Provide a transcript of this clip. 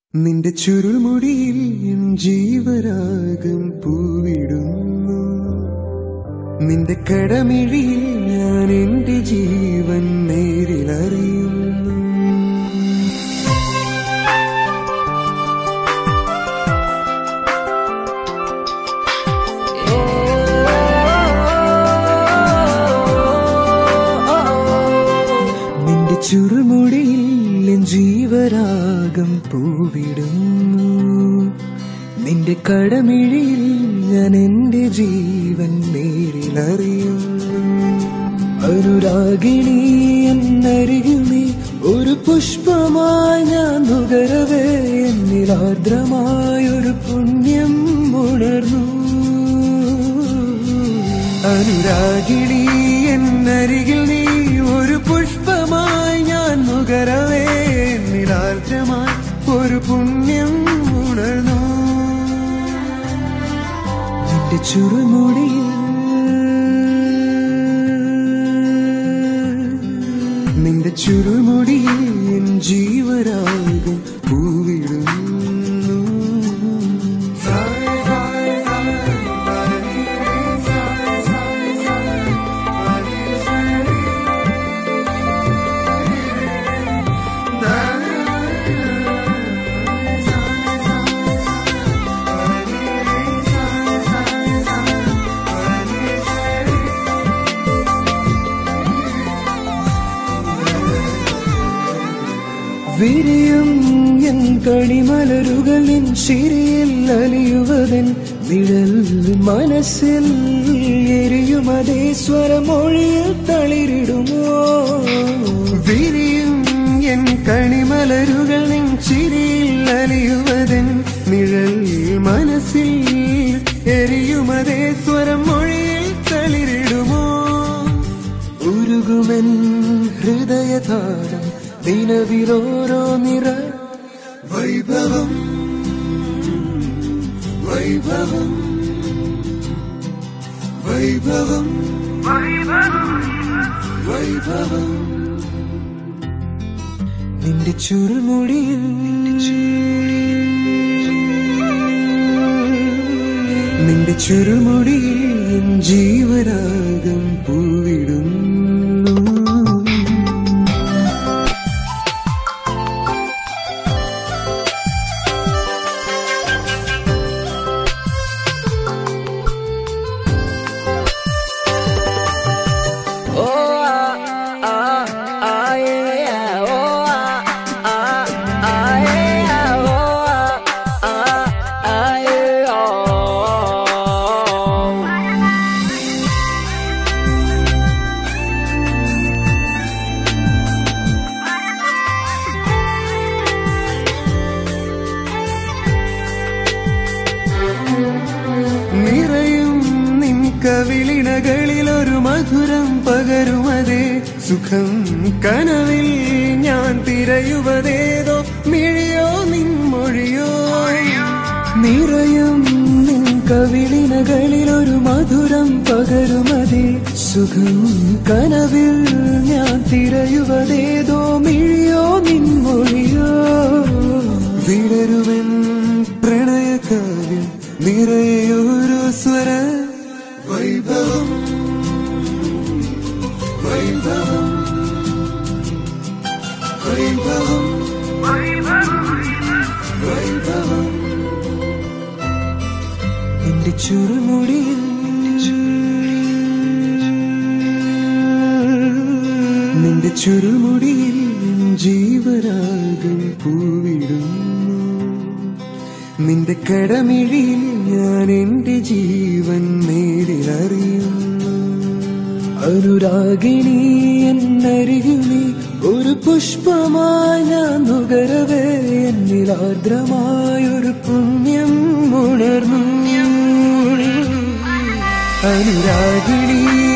നിന്റെ ചുരുൾമുടിയിൽ എൻ ജീവരാഗം പൂവിടുന്നു നിന്റെ കടമിഴിയിൽ ഞാൻ എന്റെ ജീവൻ നേരിലറിയുന്നു നിന്റെ ചുരുൾമുടിയിൽ എൻ ജീവരാഗം പൂവിടുന്നു നിന്റെ കടമിഴിയിൽ ഞാൻ എന്റെ ജീവൻ നേരിലറിയുന്നു അനുരാഗിണി എന്നരികിൽ നീ ഒരു പുഷ്പമായി ഞാൻ നുകരവേ എന്നിൽ ആർദ്രമായൊരു പുണ്യം ഉണർന്നു അനുരാഗിണി എന്നരികിൽ നീ ഒരു പുഷ്പമായി ഞാൻ നുകരവേ നിരാർദ്രമായി ഒരു പുണ്യം ഉണർന്നു നിന്റെ ചുറുമുടിയിൽ നിന്റെ ചുരുമുടിയിൽ എൻ ജീവരാഗം പൂവിടുന്നു വിരിയും എൻ കണിമലരുകൾ നിൻ ശിരിയിൽ അലിയുവതൻ നിഴൽ മനസ്സിൽ എരിയും അതേ സ്വരമൊഴിയിൽ തളിരിടുമോ വിരിയും എൻ കണിമലരുകൾ നിൻ ചിരിയിൽ അലിയുവതൻ നിഴൽ മനസ്സിൽ എരിയുമതേ സ്വരം മൊഴിയിൽ തളിരിടുമോ ഉരുകുമെൻ ഹൃദയതാരം ദിനവിലോരോ നിറ വൈഭവം വൈഭവം വൈഭവം വൈഭവം നിന്റെ ചുരുമുടിയിൽ നിന്റെ ചുരുമുടിയിൽ എൻ ജീവരാഗം പൂവിടുന്നു Oh, ah, ah, ah, yeah, oh, ah, ah, ah, yeah, oh, ah, ah, ah, yeah, oh. നിറയും നിൻ കവിളിണകളിൽ ഒരു മധുരം പകരുമതേ സുഖം കനവിൽ ഞാൻ തിരയുവതേതോ മിഴിയോ നിൻ മൊഴിയോ നിറയും നിൻ കവിളിനകളിൽ ഒരു മധുരം പകരുമതേ സുഖം കനവിൽ ഞാൻ തിരയുവതേതോ മിഴിയോ നിൻ മൊഴിയോ വിടരുവൻ പ്രണയകാവ്യം നിറയൊരു സ്വര വൈഭവം വൈഭവം വൈഭവം വൈഭവം എന്റെ ചുരുമുടിയിൽ നിന്റെ ചുരുമുടിയിൽ ജീവരാഗം പൂവിടുന്നു നിന്റെ കടമിഴിയിൽ ഞാൻ എന്റെ ജീവൻ നേരിലറിയുന്നു അനുരാഗിണി എന്നരികിൽ നീ ഒരു പുഷ്പമായി ഞാൻ നുകരവേ എന്നിൽ ആർദ്രമായൊരു പുണ്യം ഉണർന്നു അനുരാഗിണി